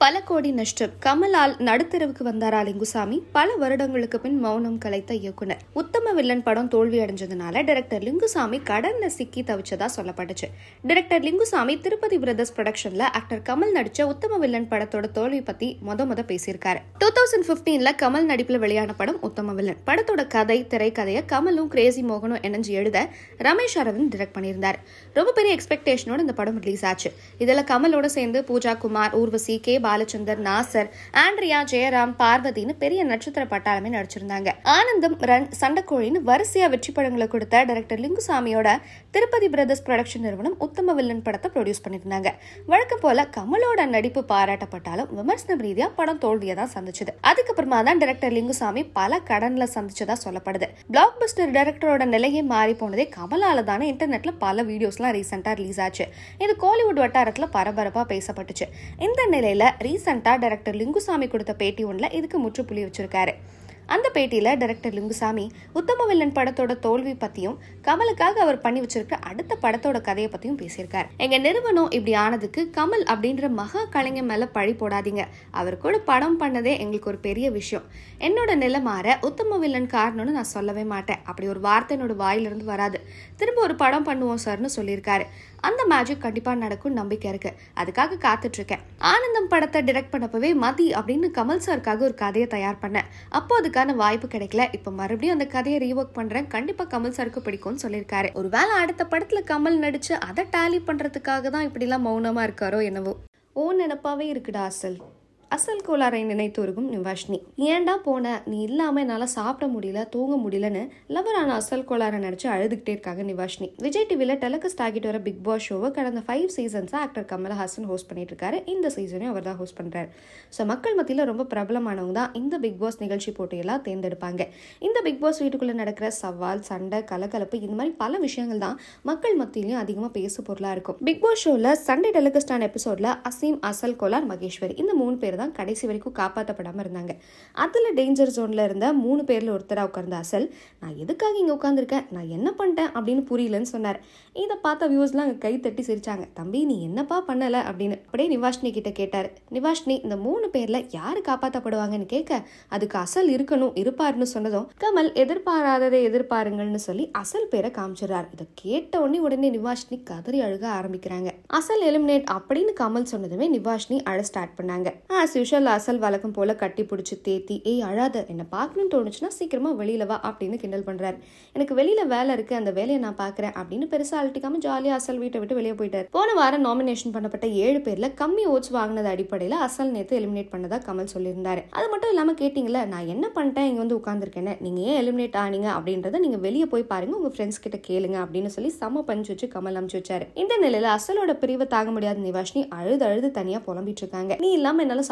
பல கோடி நஷ்டம் கமலால் நடுத்தரவுக்கு வந்தாரா லிங்குசாமி பல வருடங்களுக்கு பின் மௌனம் கலைத்த இயக்குனர் உத்தம வில்லன் படம் தோல்வி அடைஞ்சதுனால டைரக்டர் லிங்குசாமி கடன்ல சிக்கி தவிச்சதா சொல்லப்பட்டுச்சு டைரக்டர் லிங்குசாமி திருப்பதி பிரதர்ஸ் ப்ரொடக்ஷன்ல ஆக்டர் கமல் நடிச்ச உத்தம வில்லன் படத்தோட தோல்வி பத்தி மொத மொத பேசியிருக்காரு டூ தௌசண்ட் பிப்டீன்ல கமல் நடிப்புல வெளியான படம் உத்தம வில்லன் படத்தோட கதை திரைக்கதையை கமலும் கிரேசி மோகனும் இணைஞ்சு எழுத ரமேஷ் அரவிந்த் டிரெக்ட் பண்ணியிருந்தாரு ரொம்ப பெரிய எக்ஸ்பெக்டேஷனோட இந்த படம் ரிலீஸ் ஆச்சு இதுல கமலோட சேர்ந்து பூஜா குமார் ஊர்வசி கே பாலச்சந்தர் நாசர் ஆண்ட்ரியா ஜெயராம் பார்வதினு பெரிய நட்சத்திர பட்டாளமே நடிச்சிருந்தாங்க ஆனந்தம் ரன் சண்டக்கோழின்னு வரிசையா வெற்றி படங்களை கொடுத்த டைரக்டர் லிங்குசாமியோட திருப்பதி பிரதர்ஸ் ப்ரொடக்ஷன் நிறுவனம் உத்தம வில்லன் படத்தை ப்ரொடியூஸ் பண்ணியிருந்தாங்க வழக்கம் போல கமலோட நடிப்பு பாராட்டப்பட்டாலும் விமர்சனம் ரீதியா படம் தோல்வியை தான் சந்திச்சது அதுக்கப்புறமா தான் டைரக்டர் லிங்குசாமி பல கடன்ல சந்திச்சதா சொல்லப்படுது பிளாக் பஸ்டர் டைரக்டரோட நிலையே மாறி போனதே கமலால தானே இன்டர்நெட்ல பல வீடியோஸ்லாம் ரீசெண்டா ரிலீஸ் ஆச்சு இது கோலிவுட் வட்டாரத்துல பரபரப்பா பேசப்பட்டுச்சு இந்த நிலையில ரீசெண்டா டைரக்டர் லிங்குசாமி கொடுத்த பேட்டி ஒன்றுல இதுக்கு முற்றுப்புள்ளி வச்சிருக்காரு அந்த பேட்டியில டைரக்டர் லிங்குசாமி உத்தம வில்லன் படத்தோட தோல்வி பத்தியும் கமலுக்காக அவர் பண்ணி வச்சிருக்க அடுத்த படத்தோட கதையை பத்தியும் பேசியிருக்காரு எங்க நிறுவனம் இப்படி ஆனதுக்கு கமல் அப்படின்ற மகா கலைஞர் மேல பழி போடாதீங்க அவர் கூட படம் பண்ணதே எங்களுக்கு ஒரு பெரிய விஷயம் என்னோட நிலை மாற உத்தம வில்லன் காரணம்னு நான் சொல்லவே மாட்டேன் அப்படி ஒரு வார்த்தை என்னோட வாயிலிருந்து வராது திரும்ப ஒரு படம் பண்ணுவோம் சார்னு சொல்லியிருக்காரு அந்த மேஜிக் கண்டிப்பா நடக்கும் நம்பிக்கை இருக்கு அதுக்காக காத்துட்டு இருக்கேன் ஆனந்தம் படத்தை டிரெக்ட் பண்ணப்பவே மதி அப்படின்னு கமல் சாருக்காக ஒரு கதையை தயார் பண்ணேன் அப்போ அதுக்கான வாய்ப்பு கிடைக்கல இப்போ மறுபடியும் அந்த கதையை ரீஒர்க் பண்றேன் கண்டிப்பா கமல் சாருக்கு பிடிக்கும்னு சொல்லியிருக்காரு ஒருவேளை அடுத்த படத்துல கமல் நடிச்சு அதை டேலி பண்றதுக்காக தான் இப்படிலாம் மௌனமா இருக்காரோ என்னவோ ஓ நினப்பாவே இருக்குடா அசல் அசல் கோளாறை நினைத்துருகும் நிவாஷினி ஏன்டா போன நீ இல்லாம என்னால சாப்பிட முடியல தூங்க முடியலன்னு லவரான அசல் கோளாறை நினைச்சு அழுதுகிட்டே இருக்காங்க நிவாஷினி விஜய் டிவில டெலகஸ்ட் ஆகிட்டு வர பிக் பாஸ் ஷோவை கடந்த ஃபைவ் சீசன்ஸா ஆக்டர் கமல்ஹாசன் ஹோஸ்ட் பண்ணிட்டு இருக்காரு இந்த சீசனையும் அவர் தான் ஹோஸ்ட் பண்றாரு ஸோ மக்கள் மத்தியில் ரொம்ப பிரபலமானவங்க தான் இந்த பிக் பாஸ் நிகழ்ச்சி போட்டியெல்லாம் தேர்ந்தெடுப்பாங்க இந்த பிக் பாஸ் வீட்டுக்குள்ள நடக்கிற சவால் சண்டை கலகலப்பு இந்த மாதிரி பல விஷயங்கள் தான் மக்கள் மத்தியிலையும் அதிகமாக பேசு பொருளாக இருக்கும் பிக் பாஸ் ஷோவில் சண்டே டெலிகஸ்டான எபிசோட்ல அசீம் அசல் கோலார் மகேஸ்வரி இந்த மூணு பேர் தான் கடைசி வரைக்கும் காப்பாற்றப்படாமல் இருந்தாங்க அதில் டேஞ்சர் ஜோனில் இருந்த மூணு பேரில் ஒருத்தராக உட்கார்ந்த அசல் நான் எதுக்காக இங்கே உட்காந்துருக்கேன் நான் என்ன பண்ணிட்டேன் அப்படின்னு புரியலன்னு சொன்னார் இதை பார்த்த வியூஸ்லாம் அங்கே கை தட்டி சிரிச்சாங்க தம்பி நீ என்னப்பா பண்ணலை அப்படின்னு அப்படியே நிவாஷினி கிட்ட கேட்டார் நிவாஷினி இந்த மூணு பேரில் யார் காப்பாற்றப்படுவாங்கன்னு கேட்க அதுக்கு அசல் இருக்கணும் இருப்பாருன்னு சொன்னதும் கமல் எதிர்பாராததை எதிர்பாருங்கள்னு சொல்லி அசல் பேரை காமிச்சிடுறார் இதை கேட்ட உடனே உடனே நிவாஷினி கதறி அழுக ஆரம்பிக்கிறாங்க அசல் எலிமினேட் அப்படின்னு கமல் சொன்னதுமே நிவாஷினி அழ ஸ்டார்ட் பண்ணாங்க ஆஸ் யூஷுவல் அசல் வழக்கம் போல கட்டி பிடிச்சி தேத்தி ஏய் அழாத என்ன பார்க்கணும்னு தோணுச்சுன்னா சீக்கிரமா வெளியில வா அப்படின்னு கிண்டல் பண்றாரு எனக்கு வெளியில வேலை இருக்கு அந்த வேலையை நான் பாக்குறேன் அப்படின்னு பெருசா அழட்டிக்காம ஜாலியா அசல் வீட்டை விட்டு வெளியே போயிட்டாரு போன வாரம் நாமினேஷன் பண்ணப்பட்ட ஏழு பேர்ல கம்மி ஓட்ஸ் வாங்கினது அடிப்படையில அசல் நேத்து எலிமினேட் பண்ணதா கமல் சொல்லியிருந்தாரு அது மட்டும் இல்லாம கேட்டீங்களா நான் என்ன பண்ணிட்டேன் இங்க வந்து உட்காந்துருக்கேன்னு நீங்க ஏன் எலிமினேட் ஆனீங்க அப்படின்றத நீங்க வெளியே போய் பாருங்க உங்க ஃப்ரெண்ட்ஸ் கிட்ட கேளுங்க அப்படின்னு சொல்லி செம்ம பஞ்சு வச்சு கமல் அமுச்சு வச்சாரு இந்த நிலையில அசலோட பிரிவை தாங்க முடியாத நிவாஷினி அழுது அழுது தனியா புலம்பிட்டு இருக்காங்க நீ இல்லாம என்னால